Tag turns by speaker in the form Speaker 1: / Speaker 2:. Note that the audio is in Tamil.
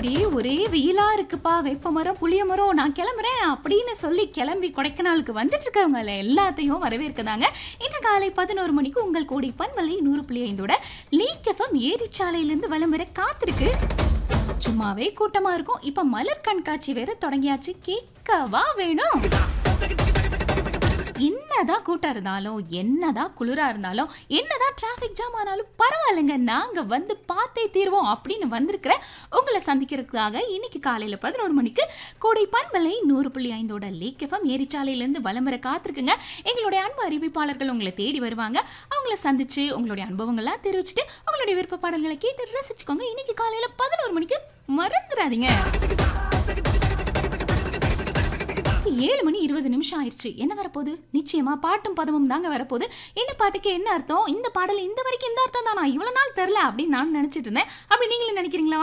Speaker 1: அப்படியே ஒரே வெயிலா இருக்குப்பா வேப்ப மரம் புளிய மரம் நான் கிளம்புறேன் அப்படின்னு சொல்லி கிளம்பி கொடைக்கானலுக்கு வந்துட்டு இருக்கவங்க எல்லாத்தையும் வரவேற்கதாங்க இன்று காலை பதினோரு மணிக்கு உங்கள் கோடி பன்மலை நூறு புள்ளி ஐந்தோட லீக் எஃப்எம் ஏரிச்சாலையிலிருந்து வலம் வர காத்திருக்கு சும்மாவே கூட்டமா இருக்கும் இப்ப மலர் கண்காட்சி வேற தொடங்கியாச்சு கேட்கவா வேணும் என்னதான் கூட்டம் இருந்தாலும் என்னதான் குளிரா இருந்தாலும் என்னதான் டிராஃபிக் ஜாம் ஆனாலும் பரவாயில்லைங்க நாங்க வந்து பார்த்தே தீர்வோம் அப்படின்னு வந்திருக்கிற உங்களை சந்திக்கிறதுக்காக இன்னைக்கு காலையில பதினோரு மணிக்கு கோடை பண்பலை நூறு புள்ளி ஐந்தோட லேக் எஃப்எம் ஏரிச்சாலையிலேருந்து வலம் வர காத்திருக்குங்க எங்களுடைய அன்பு அறிவிப்பாளர்கள் உங்களை தேடி வருவாங்க அவங்கள சந்திச்சு உங்களுடைய அனுபவங்கள்லாம் தெரிவிச்சுட்டு உங்களுடைய விருப்ப பாடல்களை கேட்டு ரசிச்சுக்கோங்க இன்னைக்கு காலையில பதினோரு மணிக்கு மறந்துடாதீங்க ஏழு மணி இருபது நிமிஷம் ஆயிடுச்சு என்ன வரப்போகுது நிச்சயமா பாட்டும் பதமும் தாங்க வரப்போகுது என்ன பாட்டுக்கு என்ன அர்த்தம் இந்த பாடல் இந்த வரைக்கும் இந்த அர்த்தம் தானா இவ்வளவு நாள் தெரில அப்படின்னு நான் நினைச்சிட்டு இருந்தேன் அப்படி நீங்களும் நினைக்கிறீங்களா